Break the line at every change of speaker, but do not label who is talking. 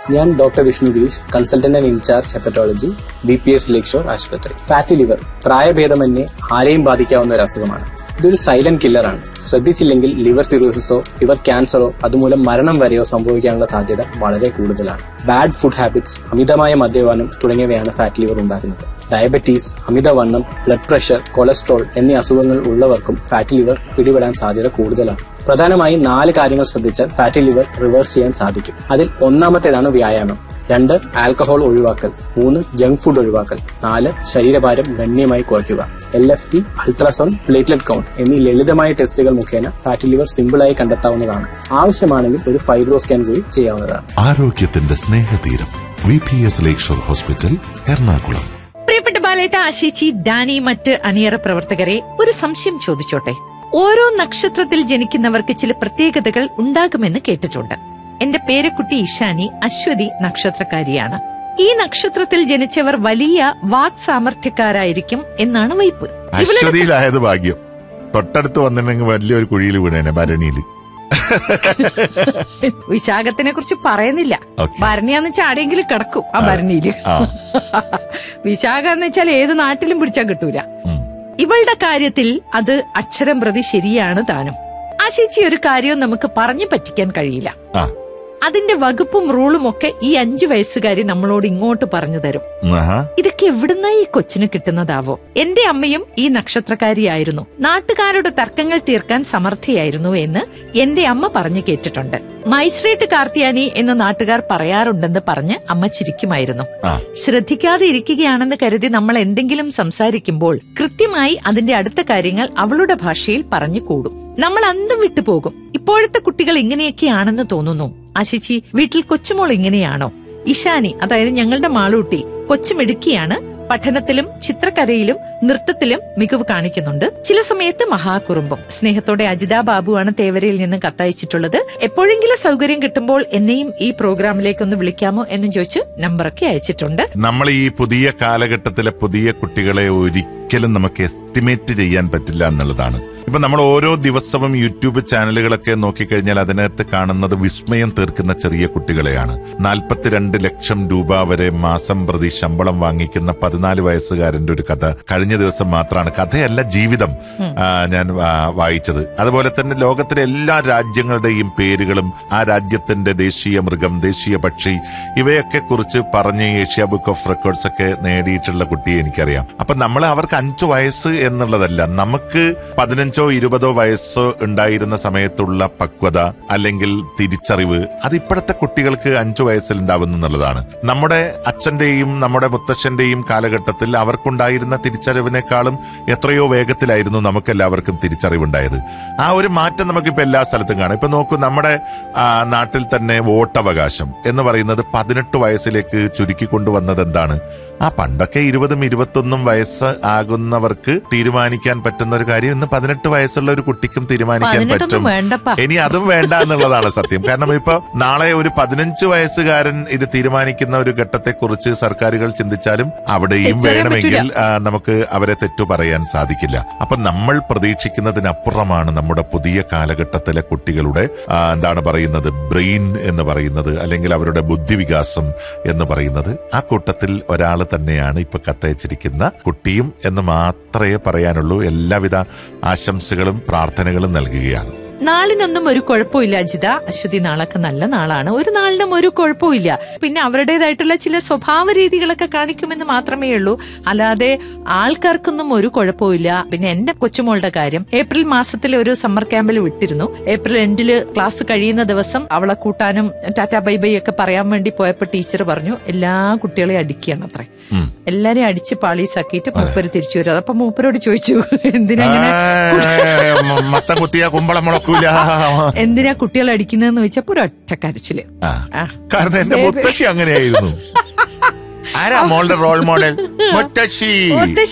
ഞാൻ doctor Vishnu Girish consultant and incharge hepatology B P S lakeshore ആശുപത്രി fatty liver പ്രായഭേദമന്യേ ആരെയും ബാധിക്കാവുന്ന ഒരു അസുഖമാണ് ഇതൊരു സൈലന്റ് കില്ലറാണ് ശ്രദ്ധിച്ചില്ലെങ്കിൽ ലിവർ സിറോസിസോ ലിവർ ക്യാൻസറോ അതുമൂലം മരണം വരെയോ സംഭവിക്കാനുള്ള സാധ്യത വളരെ കൂടുതലാണ് ബാഡ് ഫുഡ് ഹാബിറ്റ്സ് അമിതമായ മദ്യപാനം തുടങ്ങിയവയാണ് ഫാറ്റ് ലിവർ ഉണ്ടാക്കുന്നത് ഡയബറ്റീസ് അമിതവണ്ണം ബ്ലഡ് പ്രഷർ കൊളസ്ട്രോൾ എന്നീ അസുഖങ്ങൾ ഉള്ളവർക്കും ഫാറ്റ് ലിവർ പിടിപെടാൻ സാധ്യത കൂടുതലാണ് പ്രധാനമായും നാല് കാര്യങ്ങൾ ശ്രദ്ധിച്ചാൽ ഫാറ്റി ലിവർ റിവേഴ്സ് ചെയ്യാൻ സാധിക്കും അതിൽ ഒന്നാമത്തേതാണ് വ്യായാമം രണ്ട് ആൽക്കഹോൾ ഒഴിവാക്കൽ മൂന്ന് ജങ്ക് ഫുഡ് ഒഴിവാക്കൽ നാല് ശരീരഭാരം ഗണ്യമായി കുറയ്ക്കുക L F T ultrasound platelet count എന്നീ ലളിതമായ ടെസ്റ്റുകൾ മുഖേന ഫാറ്റി ലിവർ സിമ്പിളായി കണ്ടെത്താവുന്നതാണ് ആവശ്യമാണെങ്കിൽ ഒരു ഫൈബ്രോ സ്കാൻ കൂടി ചെയ്യാവുന്നതാണ്
ആരോഗ്യത്തിന്റെ സ്നേഹതീരം V P S lakeshore hospital Ernakulam
പ്രിയപ്പെട്ട ബാലേട്ട ആശേച്ചി ഡാനി മറ്റ് അണിയറ പ്രവർത്തകരെ ഒരു സംശയം ചോദിച്ചോട്ടെ ഓരോ നക്ഷത്രത്തിൽ ജനിക്കുന്നവർക്ക് ചില പ്രത്യേകതകൾ ഉണ്ടാകുമെന്ന് കേട്ടിട്ടുണ്ട് എന്റെ പേരക്കുട്ടി ഇഷാനി അശ്വതി നക്ഷത്രക്കാരിയാണ് ഈ നക്ഷത്രത്തിൽ ജനിച്ചവർ വലിയ വാക് സാമർഥ്യക്കാരായിരിക്കും എന്നാണ് വൈപ്പ് ഇവളുടെ
അശ്വതിയിലായത് ഭാഗ്യം തൊട്ടടുത്ത് വന്നിട്ടുണ്ടെങ്കിൽ വലിയൊരു കുഴിയിൽ വീണേനെ ഭരണിയിൽ
വിശാഖത്തിനെ കുറിച്ച് പറയുന്നില്ല
Okay.
ഭരണിയാന്ന് വെച്ചാൽ ആടെങ്കിലും കിടക്കും ആ ഭരണിയില്
ആ.
വിശാഖ എന്ന് വെച്ചാൽ ഏത് നാട്ടിലും പിടിച്ചാൽ കിട്ടൂല
ഉം.
ഇവളുടെ കാര്യത്തിൽ അത് അക്ഷരം പ്രതി ശരിയാണ് താനും ആ ചേച്ചി ഒരു കാര്യവും നമുക്ക് പറഞ്ഞു പറ്റിക്കാൻ കഴിയില്ല
ആ
അതിന്റെ വകുപ്പും റൂളും ഒക്കെ ഈ അഞ്ചു വയസ്സുകാരി നമ്മളോട് ഇങ്ങോട്ട് പറഞ്ഞു തരും
ആഹാ.
ഇതൊക്കെ എവിടുന്നാ ഈ കൊച്ചിന് കിട്ടുന്നതാവോ എന്റെ അമ്മയും ഈ നക്ഷത്രക്കാരിയായിരുന്നു നാട്ടുകാരുടെ തർക്കങ്ങൾ തീർക്കാൻ സമർത്ഥയായിരുന്നു എന്ന് എന്റെ അമ്മ പറഞ്ഞു കേട്ടിട്ടുണ്ട് മൈസ്രേട്ട് കാർത്തിയാനി എന്ന് നാട്ടുകാർ പറയാറുണ്ടെന്ന് പറഞ്ഞ് അമ്മ ചിരിക്കുമായിരുന്നു
ആ
ശ്രദ്ധിക്കാതെ ഇരിക്കുകയാണെന്ന് കരുതി നമ്മൾ എന്തെങ്കിലും സംസാരിക്കുമ്പോൾ കൃത്യമായി അതിന്റെ അടുത്ത കാര്യങ്ങൾ അവളുടെ ഭാഷയിൽ പറഞ്ഞു കൂടും നമ്മൾ അന്തം വിട്ടുപോകും ഇപ്പോഴത്തെ കുട്ടികൾ ഇങ്ങനെയൊക്കെയാണെന്ന് തോന്നുന്നു ആശിച്ചി വീട്ടിൽ കൊച്ചുമോൾ ഇങ്ങനെയാണോ ഇഷാനി അതായത് ഞങ്ങളുടെ മാളൂട്ടി കൊച്ചുമിടുക്കിയാണ് പഠനത്തിലും ചിത്രകരയിലും നൃത്തത്തിലും മികവ് കാണിക്കുന്നുണ്ട് ചില സമയത്ത് മഹാകുറുമ്പും സ്നേഹത്തോടെ അജിത ബാബുവാണ് തേവരയിൽ നിന്ന് കത്തയച്ചിട്ടുള്ളത് എപ്പോഴെങ്കിലും സൗകര്യം കിട്ടുമ്പോൾ എന്നെയും ഈ പ്രോഗ്രാമിലേക്ക് ഒന്ന് വിളിക്കാമോ എന്നും ചോദിച്ച് നമ്പറൊക്കെ അയച്ചിട്ടുണ്ട്
നമ്മൾ ഈ പുതിയ കാലഘട്ടത്തിലെ പുതിയ കുട്ടികളെ ഒരിക്കലും നമുക്ക് എസ്റ്റിമേറ്റ് ചെയ്യാൻ പറ്റില്ല എന്നുള്ളതാണ് ഇപ്പൊ നമ്മൾ ഓരോ ദിവസവും യൂട്യൂബ് ചാനലുകളൊക്കെ നോക്കിക്കഴിഞ്ഞാൽ അതിനകത്ത് കാണുന്നത് വിസ്മയം തീർക്കുന്ന ചെറിയ കുട്ടികളെയാണ് നാൽപ്പത്തിരണ്ട് ലക്ഷം രൂപ വരെ മാസം പ്രതി ശമ്പളം വാങ്ങിക്കുന്ന പതിനാല് വയസ്സുകാരന്റെ ഒരു കഥ കഴിഞ്ഞ ദിവസം മാത്രമാണ് കഥയല്ല ജീവിതം ആ, ഞാൻ ആ, വായിച്ചത് അതുപോലെ തന്നെ ലോകത്തിലെ എല്ലാ രാജ്യങ്ങളുടെയും പേരുകളും ആ രാജ്യത്തിന്റെ ദേശീയ മൃഗം ദേശീയ പക്ഷി ഇവയൊക്കെ കുറിച്ച് പറഞ്ഞ് ഏഷ്യ ബുക്ക് ഓഫ് റെക്കോർഡ്സ് ഒക്കെ നേടിയിട്ടുള്ള കുട്ടിയെ എനിക്കറിയാം അപ്പൊ നമ്മൾ അവർക്ക് അഞ്ചു വയസ്സ് എന്നുള്ളതല്ല നമുക്ക് പതിനഞ്ചോ ഇരുപതോ വയസ്സോ ഉണ്ടായിരുന്ന സമയത്തുള്ള പക്വത അല്ലെങ്കിൽ തിരിച്ചറിവ് അത് ഇപ്പോഴത്തെ കുട്ടികൾക്ക് അഞ്ചു വയസ്സിൽ ഉണ്ടാവുന്നു എന്നുള്ളതാണ് നമ്മുടെ അച്ഛന്റെയും നമ്മുടെ മുത്തച്ഛന്റെയും കാലഘട്ടത്തിൽ അവർക്കുണ്ടായിരുന്ന തിരിച്ചറിവിനേക്കാളും എത്രയോ വേഗത്തിലായിരുന്നു നമുക്ക് എല്ലാവർക്കും തിരിച്ചറിവുണ്ടായത് ആ ഒരു മാറ്റം നമുക്കിപ്പോ എല്ലാ സ്ഥലത്തും കാണാം ഇപ്പൊ നോക്കൂ നമ്മുടെ ആ, നാട്ടിൽ തന്നെ വോട്ടവകാശം എന്ന് പറയുന്നത് പതിനെട്ട് വയസ്സിലേക്ക് ചുരുക്കി കൊണ്ടുവന്നത് എന്താണ് ആ പണ്ടൊക്കെ ഇരുപതും ഇരുപത്തൊന്നും വയസ്സ് ആകുന്നവർക്ക് തീരുമാനിക്കാൻ പറ്റുന്ന ഒരു കാര്യം ഇന്ന് പതിനെട്ട് വയസ്സുള്ള ഒരു കുട്ടിക്കും തീരുമാനിക്കാൻ
പതിനെട്ടൊന്നും
പറ്റും
വേണ്ടപ്പാ.
ഇനി അതും വേണ്ട എന്നുള്ളതാണ് സത്യം കാരണം ഇപ്പൊ നാളെ ഒരു പതിനഞ്ച് വയസ്സുകാരൻ ഇത് തീരുമാനിക്കുന്ന ഒരു ഘട്ടത്തെക്കുറിച്ച് സർക്കാരുകൾ ചിന്തിച്ചാലും അവിടെയും
തെറ്റു പറയാൻ
വേണമെങ്കിൽ
പറ്റൂല.
ആ, നമുക്ക് അവരെ തെറ്റു പറയാൻ സാധിക്കില്ല അപ്പൊ നമ്മൾ പ്രതീക്ഷിക്കുന്നതിനപ്പുറമാണ് നമ്മുടെ പുതിയ കാലഘട്ടത്തിലെ കുട്ടികളുടെ ആ, എന്താണ് പറയുന്നത് ബ്രെയിൻ എന്ന് പറയുന്നത് അല്ലെങ്കിൽ അവരുടെ ബുദ്ധിവികാസം എന്ന് പറയുന്നത് ആ കൂട്ടത്തിൽ ഒരാൾ തന്നെയാണ് ഇപ്പൊ കത്തയച്ചിരിക്കുന്ന കുട്ടിയും എന്ന് മാത്രമേ പറയാനുള്ളൂ എല്ലാവിധ ആശംസകളും പ്രാർത്ഥനകളും നൽകുകയാണ്
നാളിനൊന്നും ഒരു കുഴപ്പമില്ല അജിത അശ്വതി നാളൊക്കെ നല്ല നാളാണ് ഒരു നാളിനും ഒരു കുഴപ്പമില്ല പിന്നെ അവരുടേതായിട്ടുള്ള ചില സ്വഭാവ രീതികളൊക്കെ കാണിക്കുമെന്ന് മാത്രമേ ഉള്ളൂ അല്ലാതെ ആൾക്കാർക്കൊന്നും ഒരു കുഴപ്പമില്ല പിന്നെ എന്റെ കൊച്ചുമോളുടെ കാര്യം ഏപ്രിൽ മാസത്തിൽ ഒരു സമ്മർ ക്യാമ്പിൽ വിട്ടിരുന്നു ഏപ്രിൽ എൻഡില് ക്ലാസ് കഴിയുന്ന ദിവസം അവളെ കൂട്ടാനും ടാറ്റ ബൈ ബൈ ഒക്കെ പറയാൻ വേണ്ടി പോയപ്പോ ടീച്ചർ പറഞ്ഞു എല്ലാ കുട്ടികളെയും അടിക്കുകയാണ് അത്രേ
ഉം.
എല്ലാരെയും അടിച്ച് പാളീസാക്കിയിട്ട് മൂപ്പര് തിരിച്ചു വരും അപ്പൊ മൂപ്പരോട് ചോദിച്ചു എന്തിനാ ഇങ്ങനെ
ആ, മത്തം കുത്തിയ കുമ്പളം മുളക്കൂല
എന്തിനാ കുട്ടികളെ അടിക്കുന്നതെന്ന് ചോദിച്ചപ്പോ ഒരു ഒറ്റ കരച്ചില്
ആ.
ആ.
കാരണം എന്റെ
ബേബി.
മുത്തശ്ശി അങ്ങനെയായിരുന്നു ആരാ മോളുടെ റോൾ മോഡൽ മുത്തശ്ശി